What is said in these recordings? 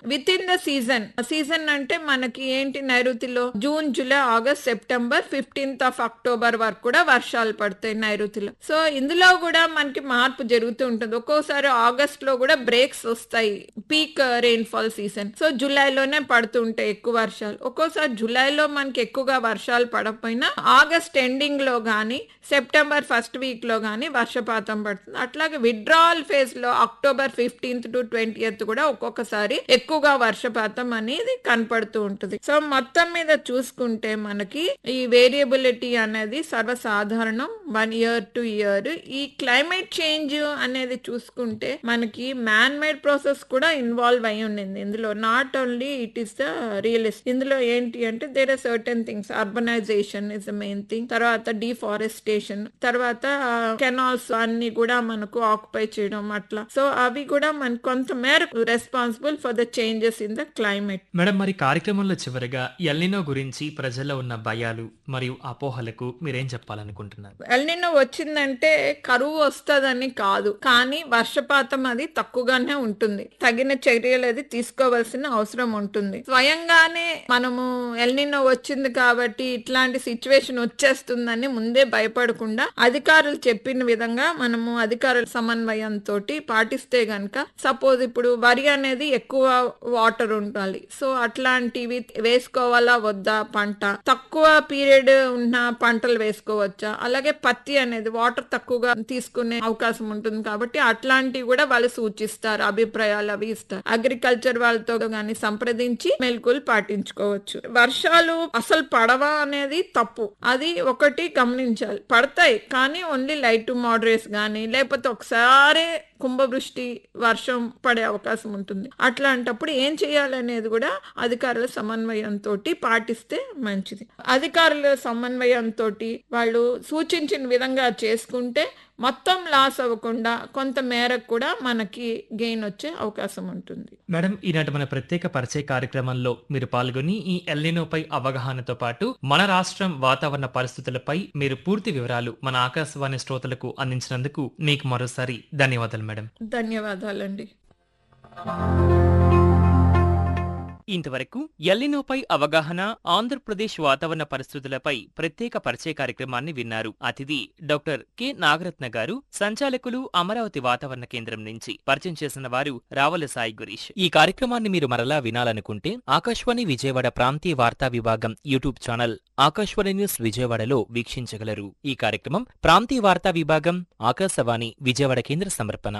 with in the season season అంటే మనకి ఏంటి నైరుతిలో June July August September fifteenth of October వరకు కూడా వర్షాలు పడతాయి నైరుతిలో సో ఇందులో కూడా మనకి మార్పు జరుగుతూ ఉంటుంది ఒక్కోసారి ఆగస్ట్ లో కూడా బ్రేక్స్ వస్తాయి పీక్ రెయిన్ఫాల్ సీజన్ సో జూలైలోనే పడుతుంటాయి ఎక్కువ వర్షాలు ఒక్కోసారి జూలైలో మనకి ఎక్కువగా వర్షాలు పడకపోయినా ఆగస్ట్ ఎండింగ్ లో గానీ సెప్టెంబర్ ఫస్ట్ వీక్ లో గానీ వర్షపాతం పడుతుంది అట్లాగే విడ్రావల్ ఫేజ్ లో అక్టోబర్ ఫిఫ్టీన్త్ టు ట్వంటీయత్ కూడా ఒక్కొక్కసారి ఎక్కువగా వర్షపాతం అనేది కనపడుతూ ఉంటుంది సో మొత్తం మీద చూసుకుంటే మనకి ఈ వేరియబిలిటీ అనేది సర్వసాధారణం వన్ ఇయర్ టు ఇయర్ ఈ క్లైమేట్ చేంజ్ అనేది చూసుకుంటే మనకి మ్యాన్ మేడ్ ప్రాసెస్ కూడా ఇన్వాల్వ్ అయి ఉండింది ఇందులో not only it is the realist ఇందులో ఏంటి అంటే there are certain things urbanization is the main thing తర్వాత డిఫారెస్టేషన్ తర్వాత కెనాల్స్ అన్ని కూడా మనకు ఆక్యుపై చేయడం అట్లా సో అవి కూడా మన కొంత మేరకు responsible for the changes in the climate madam మరి కార్యక్రమంలో చివరగా ఎల్నినో గురించి ప్రజల్లో ఉన్న భయాలు మరియు అపోహలకు మీరేం చెప్పాలనుకుంటున్నారు ఎల్నినో వచ్చిందంటే కరువు వస్తుందని కాదు కానీ వర్షపాతం అది తక్కువగానే ఉంటుంది తగిన చర్యలు అది తీసుకోవాల్సిన అవసరం ఉంటుంది స్వయంగానే మనము ఎల్నినో వచ్చింది కాబట్టి ఇట్లాంటి సిచ్యువేషన్ వచ్చేస్తుందని ముందే భయపడకుండా అధికారులు చెప్పిన విధంగా మనము అధికారుల సమన్వయంతో పాటిస్తే గనక సపోజ్ ఇప్పుడు వరి అనేది ఎక్కువ వాటర్ ఉండాలి సో అట్లాంటివి వేసుకోవాలా వద్దా పంట తక్కువ పీరియడ్ ఉన్న పంటలు వేసుకోవచ్చా అలాగే పత్తి అనేది వాటర్ తక్కువగా తీసుకునే అవకాశం ఉంటుంది కాబట్టి అట్లాంటివి కూడా వాళ్ళు సూచిస్తారు అభిప్రాయాలు అవి ఇస్తారు అగ్రికల్చర్ వాళ్ళతో గాని సంప్రదించి మెలకులు పాటించుకోవచ్చు వర్షాలు అసలు పడవా అనేది తప్పు అది ఒకటి గమనించాలి పడతాయి కానీ ఓన్లీ లైట్ టు మోడరేట్స్ గానీ లేకపోతే ఒకసారి కుంభవృష్టి వర్షం పడే అవకాశం ఉంటుంది అట్లాంటప్పుడు ఏం చేయాలనేది కూడా అధికారుల సమన్వయంతో పాటిస్తే మంచిది అధికారుల సమన్వయంతో వాళ్ళు సూచించిన విధంగా చేసుకుంటే మొత్తం లాస్ అవ్వకుండా కొంత మేరకు కూడా మనకి గెయిన్ వచ్చే అవకాశం ఉంటుంది మేడం ఈనాటి మన ప్రత్యేక పరిచయ కార్యక్రమంలో మీరు పాల్గొని ఈ ఎల్నినోపై అవగాహనతో పాటు మన రాష్ట్రం వాతావరణ పరిస్థితులపై మీరు పూర్తి వివరాలు మన ఆకాశవాణి శ్రోతలకు అందించినందుకు మీకు మరోసారి ధన్యవాదాలు మేడం ధన్యవాదాలండి ఇంతవరకు ఎల్లినోపై అవగాహన ఆంధ్రప్రదేశ్ వాతావరణ పరిస్థితులపై ప్రత్యేక పరిచయ కార్యక్రమాన్ని విన్నారు అతిథి డాక్టర్ కె నాగరత్న గారు సంచాలకులు అమరావతి వాతావరణ కేంద్రం నుంచి పరిచయం చేసిన వారు రావల సాయి గురీష్ ఈ కార్యక్రమాన్ని మీరు మరలా వినాలనుకుంటే ఆకాశవాణి విజయవాడ ప్రాంతీయ వార్తా విభాగం యూట్యూబ్ ఛానల్ ఆకాశవాణి న్యూస్ విజయవాడలో వీక్షించగలరు ఈ కార్యక్రమం ప్రాంతీయ వార్తా విభాగం ఆకాశవాణి విజయవాడ కేంద్ర సమర్పణ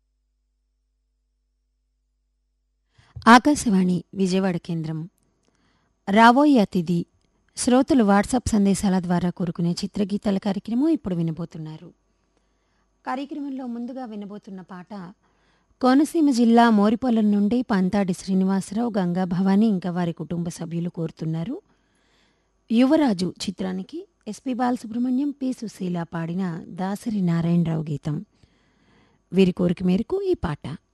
ఆకాశవాణి విజయవాడ కేంద్రం రాబోయే అతిథి శ్రోతలు వాట్సాప్ సందేశాల ద్వారా కోరుకునే చిత్రగీతాల కార్యక్రమం ఇప్పుడు వినబోతున్నారు కార్యక్రమంలో ముందుగా వినబోతున్న పాట కోనసీమ జిల్లా మోరిపొలం నుండి పంతాడి శ్రీనివాసరావు గంగా భవాని ఇంకా వారి కుటుంబ సభ్యులు కోరుతున్నారు యువరాజు చిత్రానికి ఎస్పి బాలసుబ్రహ్మణ్యం పి సుశీల పాడిన దాసరి నారాయణరావు గీతం వీరి కోరిక మేరకు ఈ పాట